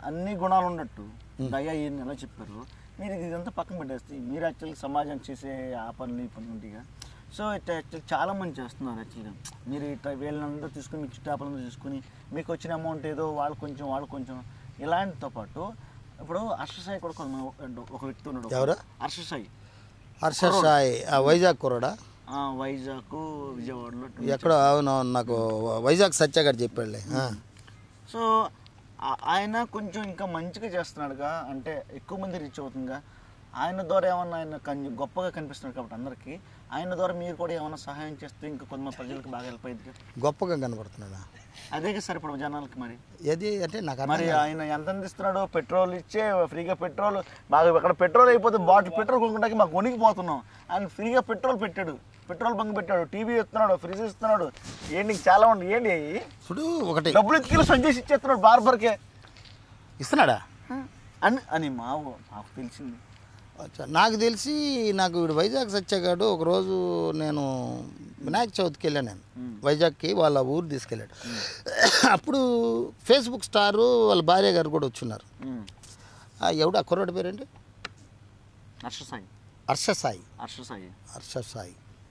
అన్ని గుణాలు ఉన్నట్టు దయ ఈయన ఎలా చెప్పారు మీరు ఇదంతా పక్కన పెట్టేస్తే మీరు యాక్చువల్గా సమాజం చేసే ఆ పనులు ఈ పనులు ఉంటాయిగా సో ఇట్లా యాక్చువల్ చాలా మంది చేస్తున్నారు యాక్చువల్గా మీరు ఇట్లా వీళ్ళందరూ తీసుకుని మీకు చుట్టాపలందరూ తీసుకుని మీకు వచ్చిన అమౌంట్ ఏదో వాళ్ళు కొంచెం వాళ్ళు కొంచెం ఇలాంటితో పాటు ఇప్పుడు హర్షసాయి కూడా కొంత ఒక వ్యక్తి ఉన్నాడు ఎవరు? హర్షసాయి హర్ష సాయి ఆ వైజాగ్ కుర్రాడా ఆ, వైజాగ్ విజయవాడలో ఎక్కడో అవును అవును, నాకు వైజాగ్ సత్యగారు చెప్పాడులే ఆ. సో ఆ- ఆయన కొంచెం ఇంకా మంచిగా చేస్తున్నాడుగా అంటే ఎక్కువ మంది రీచ్ అవుతుందిగా ఆయన ద్వారా ఏమన్నా ఆయన కన్- గొప్పగా కనిపిస్తున్నాడు కాబట్టి అందరికీ ఆయన ద్వారా మీరు కూడా ఏమైనా సహాయం చేస్తే ఇంకా కొంతమంది ప్రజలకు బాగా హెల్ప్ అయింది గొప్పగా కనబడుతున్నాడా అదే కదా సార్ ఇప్పుడు జనాలకి మరి ఏది అంటే నాకు అర్థం మరి కాదు. ఆయన ఎంత అందిస్తున్నాడో పెట్రోల్ ఇచ్చే ఫ్రీగా పెట్రోల్ బాగా అక్కడ పెట్రోల్ అయిపోతే బాటిల్ పెట్రోల్ కొనుక్కుంటాకి మాకు కొనికిపోతున్నాం ఆయన ఫ్రీగా పెట్రోల్ పెట్టాడు పెట్రోల్ బంక్ పెట్టాడు టీవీ ఇస్తున్నాడు ఫ్రిడ్జ్ ఇస్తున్నాడు ఏంటి ఇంకా చాలా ఉంది ఏంటి అవి ఇప్పుడు ఒకటి డబ్బులు ఎత్తుకెళ్ళి సంచేసి ఇచ్చేస్తున్నాడు బార్బర్కే ఇస్తున్నాడా అని అని మా ఊ- మాకు తెలిసింది అచ్చా, నాకు తెలిసి నాకు వీడు వైజాగ్ సత్యగాడు ఒకరోజు నేను వినాయక చవితికి వెళ్ళాను నేను వైజాగ్కి వాళ్ళ ఊరు తీసుకెళ్ళాడు అప్పుడు ఫేస్బుక్ స్టారు వాళ్ళ భార్య గారు కూడా వచ్చున్నారు ఆ, ఎవడు ఆ కుర్రాడి పేరేంటి హర్ష సాయి హర్ష సాయి హర్ష సాయి హర్ష సాయి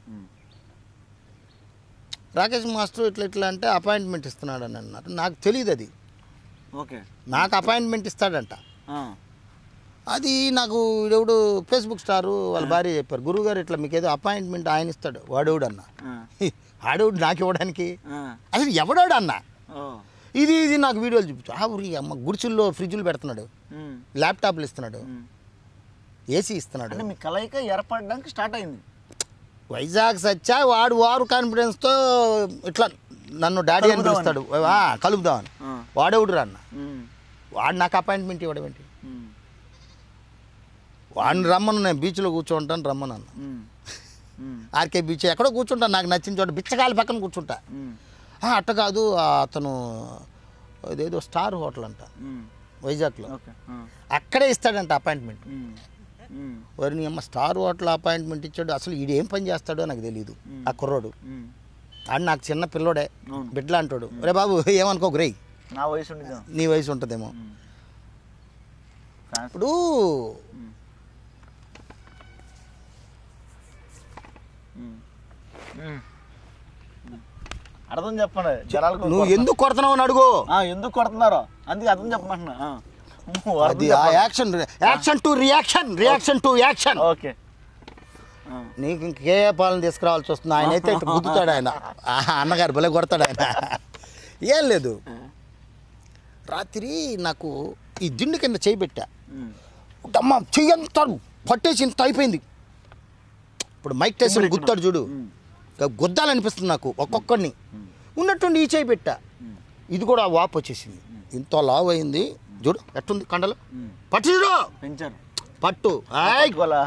రాకేష్ మాస్టర్ ఇట్లా ఇట్లా అంటే అపాయింట్మెంట్ ఇస్తున్నాడు అని అన్నారు నాకు తెలియదు అది ఓకే నాకు అపాయింట్మెంట్ ఇస్తాడంట అది నాకు ఎవడు ఫేస్బుక్ స్టారు వాళ్ళ భార్య చెప్పారు గురువుగారు ఇట్లా మీకు ఏదో అపాయింట్మెంట్ ఆయన ఇస్తాడు వాడేవుడు అన్న హి, ఆడేవుడు నాకు ఇవ్వడానికి అసలు ఎవడాడు అన్న ఓ ఇది ఇది నాకు వీడియోలు చూపించు ఆ ఊరి అమ్మ గుడిసుల్లో ఫ్రిడ్జ్లు పెడుతున్నాడు ఉమ్. ల్యాప్టాప్లు ఇస్తున్నాడు ఉమ్. ఏసీ ఇస్తున్నాడు అంటే మీ కలయిక ఏర్పడడానికి స్టార్ట్ అయింది వైజాగ్ సచ్చా వాడు వారు కాన్ఫిడెన్స్తో ఇట్లా నన్ను డాడీ అని కలుపుదామని. పిలుస్తాడు ఆ, కలుపుదామని ఆ. వాడేవుడు రా అన్న ఉమ్. వాడు నాకు అపాయింట్మెంట్ ఇవ్వడం ఏంటి ఉమ్. వాడిని రమ్మను నేను బీచ్లో కూర్చోంటాను రమ్మను అన్న ఉమ్. ఉమ్. ఆర్కే బీచ్ ఎక్కడో కూర్చుంటాను నాకు నచ్చిన చోట బిచ్చగాలి పక్కన కూర్చుంటా ఉమ్. ఆ, అట్ట కాదు ఆ, అతను అదేదో స్టార్ హోటల్ అంట ఉమ్. వైజాగ్లో ఓకే ఆ. అక్కడే ఇస్తాడంట అపాయింట్మెంట్ ఉమ్. ఉమ్. వారిని అమ్మ స్టార్ హోటల్ అపాయింట్మెంట్ ఇచ్చాడు అసలు ఈడు ఏం పని చేస్తాడో నాకు తెలియదు ఆ కుర్రోడు ఉమ్. ఆడు నాకు చిన్న పిల్లోడే అవును. బిడ్డలా అంటాడు రే బాబు ఏమనుకో గ్రై నా వయసు ఉండేది నీ వయసు ఉంటుందేమో ఫ్యాన్స్ ఇప్పుడు అర్థం చెప్పండి జనాలకు నువ్వు ఎందుకు కొడుతున్నావు అని అడుగు ఆ, ఎందుకు కొడుతున్నారో అందుకే అర్థం చెప్పమంటున్నా ఆ. అమ్మో, అర్థం అది ఆ చెప్పండి. Action action to reaction reaction to action okay ఆ. నీకు ఇంకే పాలన తీసుకురావాల్సి వస్తుంది ఆయన అయితే ఇటు గుద్దుతాడు ఆయన ఆ, అన్నగారు భలే కొడతాడు ఆయన ఏం లేదు రాత్రి నాకు ఈ దిండు కింద చేయి పెట్టా ఉమ్. అమ్మ చెయ్యి అంతా పట్టేసి ఇంత అయిపోయింది ఇప్పుడు మైక్ టెస్ట్ గుత్తాడు చూడు ఇక గుద్దాలనిపిస్తుంది నాకు ఒక్కొక్కడిని ఉన్నట్టుండి ఈ చేయి పెట్టా ఇది కూడా వాపు వచ్చేసింది ఇంత లావు అయింది చూడు ఎట్టుంది కండలు పట్టు చూడు పెంచారు పట్టు ఆయ్. పట్టుకోవాలా?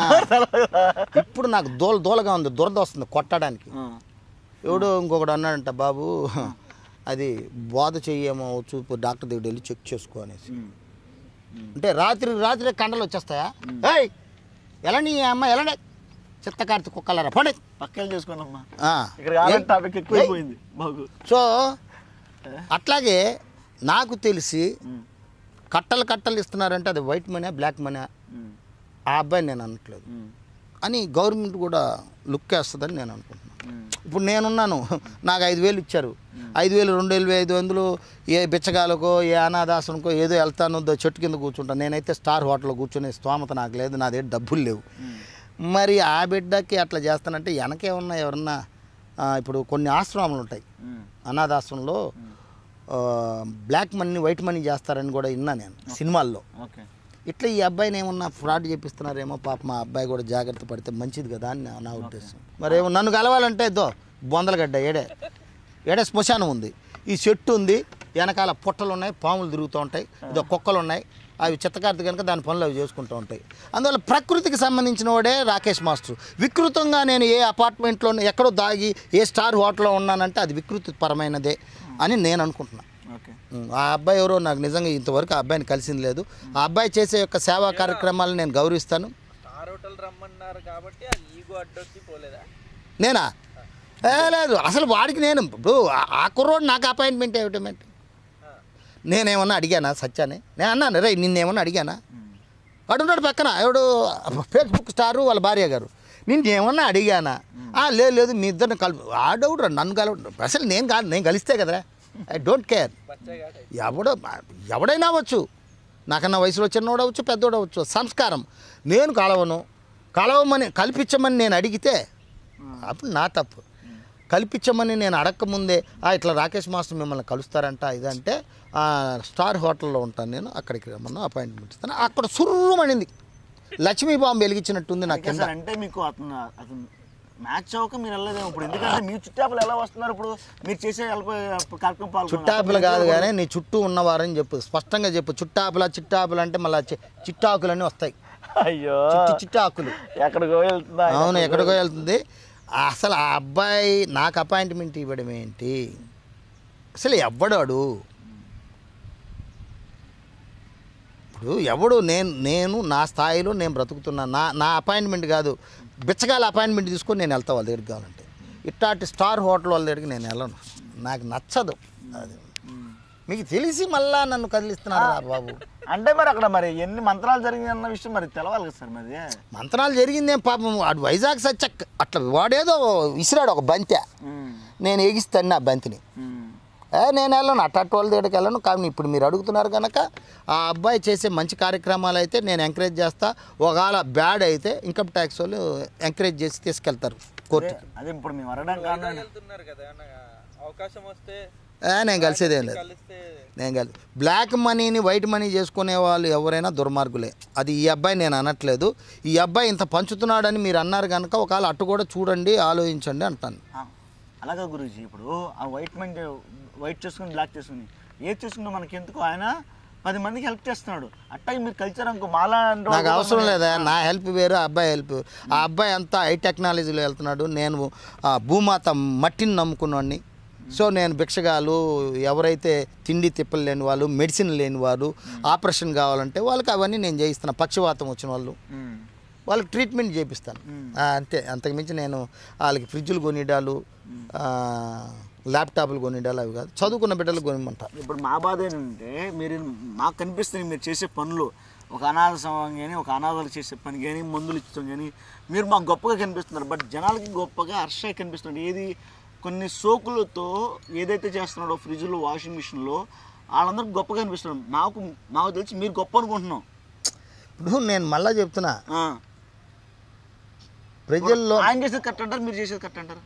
ఆ. ఇప్పుడు నాకు దోల దోలగా ఉంది దురద వస్తుంది కొట్టడానికి ఆ. ఎవడో ఇంకొకడు అన్నాడంట బాబు అది బోధ చెయ్యేమో చూపు డాక్టర్ దగ్గర వెళ్ళి చెక్ చేసుకో అనేసి ఉమ్. అంటే రాత్రి రాత్రి కండలు వచ్చేస్తాయా ఏయ్ ఎలా నీ అమ్మ ఎలా చిత్తకార్తి కుక్కలరా పండి పక్కన చేసుకోనమ్మా ఆ. ఇక్కడ కావాలంటే ఏయ్. టాపిక్ ఎక్కువైపోయింది బాగు సో అట్లాగే నాకు తెలిసి ఉమ్. కట్టలు కట్టలు ఇస్తున్నారంటే అది వైట్ మనీ బ్లాక్ మనీ ఉమ్. ఆ అబ్బాయి నేను అనట్లేదు ఉమ్. అని గవర్నమెంట్ కూడా లుక్ వేస్తుందని నేను అనుకుంటున్నాను ఉమ్. ఇప్పుడు నేనున్నాను నాకు ఐదు వేలు ఇచ్చారు ఐదు వేలు రెండు వేలు ఐదు వందలు ఏ బిచ్చగాలకో ఏ అనాథాశ్రమకో ఏదో వెళ్తాను దో చెట్టు కింద కూర్చుంటాను నేనైతే స్టార్ హోటల్లో కూర్చునే స్తోమత నాకు లేదు నా దగ్గర డబ్బులు లేవు మరి ఆ బిడ్డకి అట్లా చేస్తానంటే వెనకేమన్నా ఎవరన్నా ఆ, ఇప్పుడు కొన్ని ఆశ్రమాలు ఉంటాయి ఉమ్. అనాథాశ్రమంలో ఆ, బ్లాక్ మనీ వైట్ మనీ చేస్తారని కూడా విన్నా నేను సినిమాల్లో ఓకే ఇట్లా ఈ అబ్బాయిని ఏమన్నా ఫ్రాడ్ చేపిస్తున్నారేమో పాప మా అబ్బాయి కూడా జాగ్రత్త పడితే మంచిది కదా అని నా- నా ఉద్దేశం మరి ఏమో నన్ను కలవాలంటే దో బొందలగడ్డ ఏడే ఏడే శ్మశానం ఉంది ఈ చెట్టు ఉంది వెనకాల పుట్టలు ఉన్నాయి పాములు తిరుగుతూ ఉంటాయి ఇదో కుక్కలు ఉన్నాయి అవి చిత్తకార్తి కనుక దాని పనులు అవి చేసుకుంటూ ఉంటాయి అందువల్ల ప్రకృతికి సంబంధించిన వాడే రాకేష్ మాస్టర్ వికృతంగా నేను ఏ అపార్ట్మెంట్లో ఎక్కడో దాగి ఏ స్టార్ హోటల్లో ఉన్నానంటే అది వికృతి పరమైనదే అని నేను అనుకుంటున్నాను ఓకే ఉమ్, ఆ అబ్బాయి ఎవరో నాకు నిజంగా ఇంతవరకు ఆ అబ్బాయిని కలిసింది లేదు ఆ అబ్బాయి చేసే యొక్క సేవా కార్యక్రమాలను నేను గౌరవిస్తాను స్టార్ హోటల్ రమ్మన్నారు కాబట్టి అది ఈగో అడ్డొచ్చి పోలేదా నేనా ఏ లేదు అసలు వాడికి నేను ఇప్పుడు ఆ- ఆ కుర్రోడు నాకు అపాయింట్మెంట్ ఇవ్వటం ఏంటి నేనేమన్నా అడిగానా సత్యాన్ని నేను అన్నాను రే నిన్నేమన్నా అడిగానా వాడున్నాడు పక్కన ఎవడు ఫేస్బుక్ స్టారు వాళ్ళ భార్య గారు నేను ఏమన్నా అడిగానా "ఆ, లేదు లేదు మీ ఇద్దరిని కలు ఆడవుడు నన్ను కలవడు అసలు నేను కాదు నేను కలిస్తే కదరా ఐ డోంట్ కేర్ బచ్చగాడు ఎవడో ఎవడైనా అవ్వచ్చు నాకన్నా వయసులో చిన్నోడు అవ్వచ్చు పెద్దోడు అవ్వచ్చు సంస్కారం నేను కలవను కలవమని కల్పించమని నేను అడిగితే అప్పుడు నా తప్పు కల్పించమని నేను అడగకముందే "ఆ, ఇట్లా రాకేష్ మాస్టర్ మిమ్మల్ని కలుస్తారంట ఇదంటే "ఆ, స్టార్ హోటల్లో ఉంటాను నేను అక్కడికి రమ్మన్నా అపాయింట్మెంట్ ఇస్తాను అక్కడ సుర్రుమనింది లక్ష్మీ బాంబు వెలిగించినట్టుంది నాకు అందుకే కింద సార్ అంటే మీకు అతను అతను మ్యాచ్ అవ్వక మీరు వెళ్ళలేదేమో ఇప్పుడు ఎందుకంటే మీ చుట్టాపులు ఎలా వస్తున్నారు ఇప్పుడు మీరు చేసే help- కార్యక్రమం పాల్గొన్నారు. చుట్టాపులు కాదు కానీ నీ చుట్టూ ఉన్నవారని చెప్పు స్పష్టంగా చెప్పు చుట్టాపుల చిట్టాపులు అంటే మళ్ళీ చిట్టాకులన్నీ వస్తాయి అయ్యో చిట్టి చిట్టాకులు ఎక్కడికో వెళ్తుందా అవును ఎక్కడికో వెళ్తుంది అసలు ఆ అబ్బాయి నాకు అపాయింట్మెంట్ ఇవ్వడం ఏంటి అసలు ఎవడాడు ఇప్పుడు ఎవడు నేను నేను నా స్థాయిలో నేను బ్రతుకుతున్నా నా నా అపాయింట్మెంట్ కాదు బిచ్చగాల అపాయింట్మెంట్ తీసుకొని నేను వెళ్తా వాళ్ళ దగ్గరికి కావాలంటే ఇట్లాంటి స్టార్ హోటల్ వాళ్ళ దగ్గరికి నేను వెళ్ళను నాకు నచ్చదు అది మీకు తెలిసి మళ్ళా నన్ను కదిలిస్తున్నారు రా బాబు అంటే మరి అక్కడ మరి ఎన్ని మంత్రాలు జరిగినాయి అన్న విషయం మరి తెలవాలి కదా సార్ మరి మంత్రాలు జరిగిందేం పాపం వాడు వైజాగ్ సచ్చక్ అట్లా వాడేదో విసిరాడు ఒక బంతె ఉమ్, నేను ఎగిస్తాను ఆ బంతిని ఉమ్, ఏ, నేను వెళ్ళను అట్టట్టు వాళ్ళ దగ్గరికి వెళ్ళను కానీ ఇప్పుడు మీరు అడుగుతున్నారు కనుక ఆ అబ్బాయి చేసే మంచి కార్యక్రమాలు అయితే నేను ఎంకరేజ్ చేస్తా ఒకవేళ బ్యాడ్ అయితే ఇన్కమ్ ట్యాక్స్ వాళ్ళు ఎంకరేజ్ చేసి తీసుకెళ్తారు అదే కోర్టుకి అదే ఇప్పుడు మేము అడగడం కారణం వైజాగ్ వెళ్తున్నారు కదా ఏమన్నా అవకాశం వస్తే ఏ, నేను కలిసేదేం లేదు కలిస్తే నేను కలిసి బ్లాక్ మనీని వైట్ మనీ చేసుకునే వాళ్ళు ఎవరైనా దుర్మార్గులే అది ఈ అబ్బాయి నేను అనట్లేదు ఈ అబ్బాయి ఇంత పంచుతున్నాడని మీరు అన్నారు కనుక ఒకవేళ అటు కూడా చూడండి ఆలోచించండి అంటాను ఆ, అలాగే గురూజీ ఇప్పుడు ఆ వైట్ మైండ్ వైట్ చేసుకుని బ్లాక్ చేసుకుని ఏది చేసుకున్నా మనకి ఎందుకు ఆయన పది మందికి హెల్ప్ చేస్తున్నాడు అట్టాగే మీరు కల్చర్ అనుకో మాలా నాకు అవసరం లేదా నా హెల్ప్ వేరు ఆ అబ్బాయి హెల్ప్ ఆ అబ్బాయి అంతా హై టెక్నాలజీలో వెళ్తున్నాడు నేను ఆ భూమాత మట్టిని నమ్ముకున్నాడిని సో నేను భిక్షగాలు ఎవరైతే తిండి తిప్పలు లేని వాళ్ళు మెడిసిన్ లేని వారు ఆపరేషన్ కావాలంటే వాళ్ళకి అవన్నీ నేను చేయిస్తాను పక్షవాతం వచ్చిన వాళ్ళు ఉమ్, వాళ్ళకి ట్రీట్మెంట్ చేపిస్తాను ఆ, అంతే అంతకుమించి నేను వాళ్ళకి ఫ్రిడ్జులు కొనిడాలు ఆ, ల్యాప్టాప్లు కొనిడాలు అవి కాదు చదువుకున్న బిడ్డలు కొనిమంటా ఇప్పుడు మా బాధ ఏంటంటే మీరు మాకు కనిపిస్తుంది మీరు చేసే పనులు ఒక అనాథ సమయం కానీ ఒక అనాథాలు చేసే పని కానీ మందులు ఇచ్చడం కానీ మీరు మాకు గొప్పగా కనిపిస్తున్నారు బట్ జనాలకి గొప్పగా హర్షగా కనిపిస్తున్నాడు ఏది కొన్ని సోకులతో ఏదైతే చేస్తున్నాడో ఫ్రిడ్జ్లో వాషింగ్ మిషన్లో వాళ్ళందరికీ గొప్పగా కనిపిస్తున్నాడు మాకు మాకు తెలిసి మీరు గొప్ప అనుకుంటున్నాం ఇప్పుడు నేను మళ్ళా చెప్తున్నా ఆ. ప్రజల్లో ఆయన చేసేది కరెక్ట్ అంటారు మీరు చేసేది కరెక్ట్ అంటారు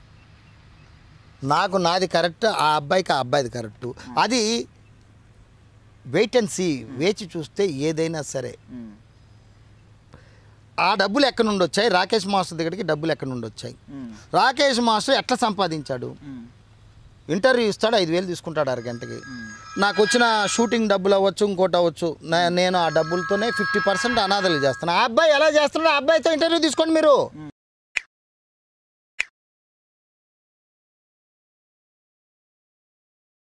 నాకు నాది కరెక్ట్ ఆ అబ్బాయికి ఆ అబ్బాయిది కరెక్ట్ అది వెయిట్ అండ్ సీ వేచి చూస్తే ఏదైనా సరే ఆ డబ్బులు ఎక్కడి నుండి వచ్చాయి రాకేష్ మాస్టర్ దగ్గరికి డబ్బులు ఎక్కడి నుండి వచ్చాయి రాకేష్ మాస్టర్ ఎట్లా సంపాదించాడు ఇంటర్వ్యూ ఇస్తాడు ఐదు వేలు తీసుకుంటాడు అరగంటకి నాకు వచ్చిన షూటింగ్ డబ్బులు అవ్వచ్చు ఇంకోటి అవ్వచ్చు నా- నేను ఆ డబ్బులతోనే ఫిఫ్టీ పర్సెంట్ అనాథలు చేస్తాను ఆ అబ్బాయి ఎలా చేస్తున్నాడు ఆ అబ్బాయితో ఇంటర్వ్యూ తీసుకోండి మీరు